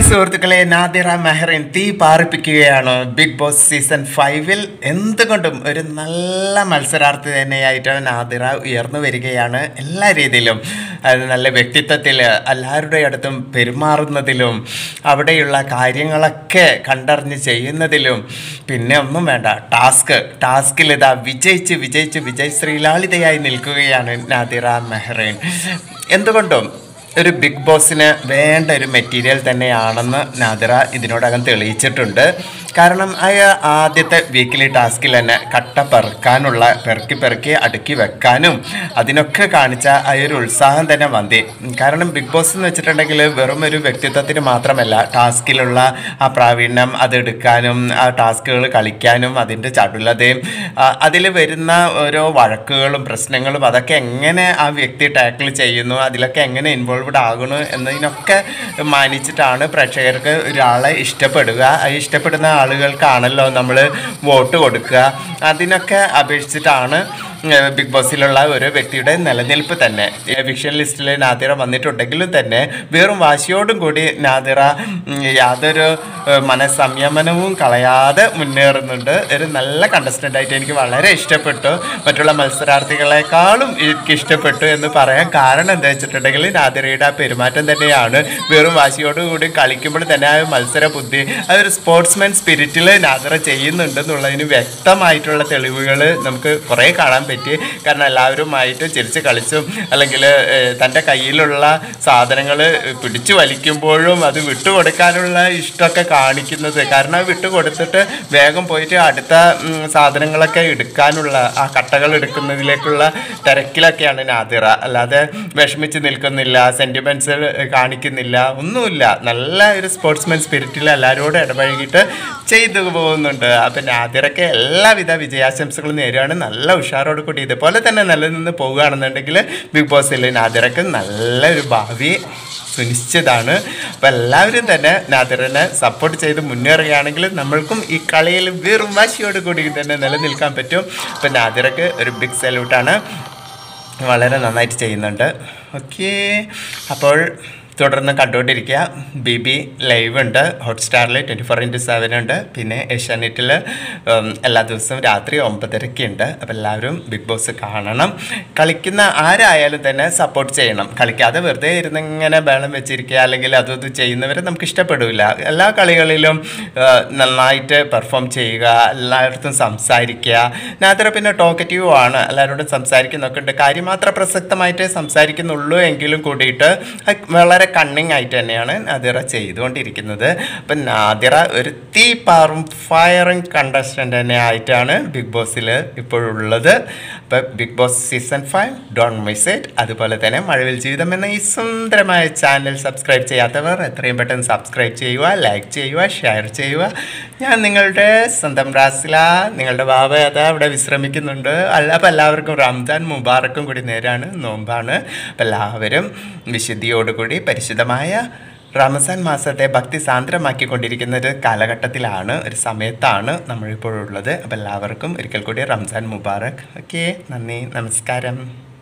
hi സുഹൃത്തുക്കളെ നാദിറ മെഹറിൻ തീ പാറിപ്പിക്കുകയാണ് big boss season ഫൈവിൽ എന്തുകൊണ്ടും ഒരു നല്ല മത്സരാർത്ഥി തന്നെയായിട്ട് നാദിറ ഉയർന്നു വരികയാണ് എല്ലാ രീതിയിലും അത് നല്ല വ്യക്തിത്വത്തിൽ എല്ലാവരുടെ അടുത്തും പെരുമാറുന്നതിലും അവിടെയുള്ള കാര്യങ്ങളൊക്കെ കണ്ടറിഞ്ഞ് ചെയ്യുന്നതിലും പിന്നെ ഒന്നും വേണ്ട ടാസ്ക് ടാസ്കിൽ ഇതാ വിജയിച്ച് വിജയിച്ച് വിജയ് ശ്രീലാളിതയായി നിൽക്കുകയാണ് നാദിറ മെഹറിൻ എന്തുകൊണ്ടും ഒരു ബിഗ് ബോസിന് വേണ്ട ഒരു മെറ്റീരിയൽ തന്നെയാണെന്ന് നാദിറ ഇതിനോടകം തെളിയിച്ചിട്ടുണ്ട് കാരണം അയ ആദ്യത്തെ വീക്കിലി ടാസ്കിൽ തന്നെ കട്ട പെറുക്കാനുള്ള പെറുക്കി പെറുക്കി അടുക്കി വെക്കാനും അതിനൊക്കെ കാണിച്ച ആ ഒരു ഉത്സാഹം തന്നെ മതി കാരണം ബിഗ് ബോസ് എന്ന് വെച്ചിട്ടുണ്ടെങ്കിൽ വെറും ഒരു വ്യക്തിത്വത്തിന് മാത്രമല്ല ടാസ്കിലുള്ള ആ പ്രാവീണ്യം അതെടുക്കാനും ആ ടാസ്കുകൾ കളിക്കാനും അതിൻ്റെ ചടുലതയും അതിൽ വരുന്ന ഓരോ വഴക്കുകളും പ്രശ്നങ്ങളും അതൊക്കെ എങ്ങനെ ആ വ്യക്തി ടാക്കിൾ ചെയ്യുന്നു അതിലൊക്കെ എങ്ങനെ ഇൻവോൾവ്ഡ് ആകണു എന്നതിനൊക്കെ മാനിച്ചിട്ടാണ് പ്രേക്ഷകർക്ക് ഒരാളെ ഇഷ്ടപ്പെടുക ആ ഇഷ്ടപ്പെടുന്ന ആളുകൾക്കാണല്ലോ നമ്മൾ വോട്ട് കൊടുക്കുക അതിനൊക്കെ അപേക്ഷിച്ചിട്ടാണ് ഏഹ് ബിഗ് ബോസിലുള്ള ഒരു വ്യക്തിയുടെ നിലനിൽപ്പ് തന്നെ എവിക്ഷൻ ലിസ്റ്റിൽ നാദിറ വന്നിട്ടുണ്ടെങ്കിലും തന്നെ വെറും വാശിയോടും കൂടി നാദിറ ഉം, യാതൊരു ഏഹ്, മനസ്സംയമനവും കളയാതെ മുന്നേറുന്നുണ്ട് ഒരു നല്ല കണ്ടസ്റ്റൻ്റ് ആയിട്ട് എനിക്ക് വളരെ ഇഷ്ടപ്പെട്ടു മറ്റുള്ള മത്സരാർത്ഥികളെക്കാളും എനിക്ക് ഇഷ്ടപ്പെട്ടു എന്ന് പറയാൻ കാരണം എന്താ വെച്ചിട്ടുണ്ടെങ്കിൽ നാദിറയുടെ ആ പെരുമാറ്റം തന്നെയാണ് വെറും വാശിയോടുകൂടി കളിക്കുമ്പോൾ തന്നെ ആ മത്സര ബുദ്ധി ആ ഒരു സ്പോർട്സ്മാൻ സ്പിരിറ്റിൽ നാദിറ ചെയ്യുന്നുണ്ടെന്നുള്ളതിന് വ്യക്തമായിട്ടുള്ള തെളിവുകൾ നമുക്ക് കുറേ കാണാൻ പറ്റി കാരണം എല്ലാവരുമായിട്ട് ചിരിച്ച് കളിച്ചും അല്ലെങ്കിൽ തൻ്റെ കയ്യിലുള്ള സാധനങ്ങൾ പിടിച്ചു വലിക്കുമ്പോഴും അത് വിട്ടുകൊടുക്കാനുള്ള ഇഷ്ടമൊക്കെ കാണിക്കുന്നത് കാരണം അത് വിട്ടുകൊടുത്തിട്ട് വേഗം പോയിട്ട് അടുത്ത ഉം, സാധനങ്ങളൊക്കെ എടുക്കാനുള്ള ആ കട്ടകൾ എടുക്കുന്നതിലേക്കുള്ള തിരക്കിലൊക്കെയാണ് നാദിറ അല്ലാതെ വിഷമിച്ച് നിൽക്കുന്നില്ല സെൻറ്റിമെൻറ്റ്സ് കാണിക്കുന്നില്ല ഒന്നുമില്ല നല്ല ഒരു സ്പോർട്സ്മാൻ സ്പിരിറ്റിൽ എല്ലാവരോടും ഇടപഴകിയിട്ട് ചെയ്തു പോകുന്നുണ്ട് അപ്പം നാദിറയ്ക്ക് എല്ലാവിധ വിജയാശംസകളും നേരുകയാണ് നല്ല ഉഷാറോട് കൂടി ഇതുപോലെ തന്നെ നിലനിന്ന് പോവുകയാണെന്നുണ്ടെങ്കിൽ ബിഗ് ബോസിൽ നാദിറയ്ക്ക് നല്ലൊരു ഭാവി സുനിശ്ചിതമാണ് അപ്പം എല്ലാവരും തന്നെ നാദിറിനെ സപ്പോർട്ട് ചെയ്ത് മുന്നേറുകയാണെങ്കിൽ നമ്മൾക്കും ഈ കളിയിൽ വെറും വാശിയോട് കൂടി തന്നെ നിലനിൽക്കാൻ പറ്റും അപ്പം നാദിറക്ക് ഒരു ബിഗ് സല്യൂട്ടാണ് വളരെ നന്നായിട്ട് ചെയ്യുന്നുണ്ട് ഓക്കെ അപ്പോൾ തുടർന്ന് കണ്ടുകൊണ്ടിരിക്കുക ബി ബി ലൈവ് ഉണ്ട് ഹോട്ട്സ്റ്റാറിൽ ട്വൻറ്റി ഫോർ ഇൻറ്റു സെവൻ ഉണ്ട് പിന്നെ ഏഷ്യാനെറ്റിൽ എല്ലാ ദിവസവും രാത്രി ഒമ്പതരയ്ക്ക് ഉണ്ട് അപ്പോൾ എല്ലാവരും ബിഗ് ബോസ് കാണണം കളിക്കുന്ന ആരായാലും തന്നെ സപ്പോർട്ട് ചെയ്യണം കളിക്കാതെ വെറുതെ ഇരുന്ന് ഇങ്ങനെ ബേളം വെച്ചിരിക്കുക അല്ലെങ്കിൽ അതും ഇത് ചെയ്യുന്നവരെ നമുക്ക് ഇഷ്ടപ്പെടില്ല എല്ലാ കളികളിലും ആ, നന്നായിട്ട് പെർഫോം ചെയ്യുക എല്ലായിടത്തും സംസാരിക്കുക നാത്ര പിന്നെ ടോക്കറ്റീവ് ആണ് എല്ലാവരോടും സംസാരിക്കുന്നൊക്കെ ഉണ്ട് കാര്യം മാത്രം പ്രസക്തമായിട്ട് സംസാരിക്കുന്നുള്ളൂ എങ്കിലും കൂടിയിട്ട് അത് വളരെ കണ്ണിങ് ആയിട്ട് തന്നെയാണ് നാദിറ ചെയ്തുകൊണ്ടിരിക്കുന്നത് അപ്പം നാദിറ ഒരു തീ പാറും ഫയറിങ് കണ്ടസ്റ്റൻ്റ് തന്നെ ആയിട്ടാണ് ബിഗ് ബോസിൽ ഇപ്പോഴുള്ളത് അപ്പം big boss season five don't miss it അതുപോലെ തന്നെ മഴവിൽ ജീവിതം എന്ന ഈ സുന്ദരമായ ചാനൽ സബ്സ്ക്രൈബ് ചെയ്യാത്തവർ എത്രയും പെട്ടെന്ന് സബ്സ്ക്രൈബ് ചെയ്യുക ലൈക്ക് ചെയ്യുക ഷെയർ ചെയ്യുക ഞാൻ നിങ്ങളുടെ സ്വന്തം റാസില നിങ്ങളുടെ ബാബ അതാ ഇവിടെ വിശ്രമിക്കുന്നുണ്ട് അല്ല അപ്പം എല്ലാവർക്കും റംസാൻ മുബാറക്കും കൂടി നേരാണ് നോമ്പാണ് അപ്പം എല്ലാവരും വിശുദ്ധിയോടുകൂടി പരിശുദ്ധമായ റമസാൻ മാസത്തെ ഭക്തി സാന്ദ്രമാക്കിക്കൊണ്ടിരിക്കുന്ന ഒരു കാലഘട്ടത്തിലാണ് ഒരു സമയത്താണ് നമ്മളിപ്പോഴുള്ളത് അപ്പം എല്ലാവർക്കും ഒരിക്കൽ കൂടി റംസാൻ മുബാറക് ഓക്കെ നന്ദി നമസ്കാരം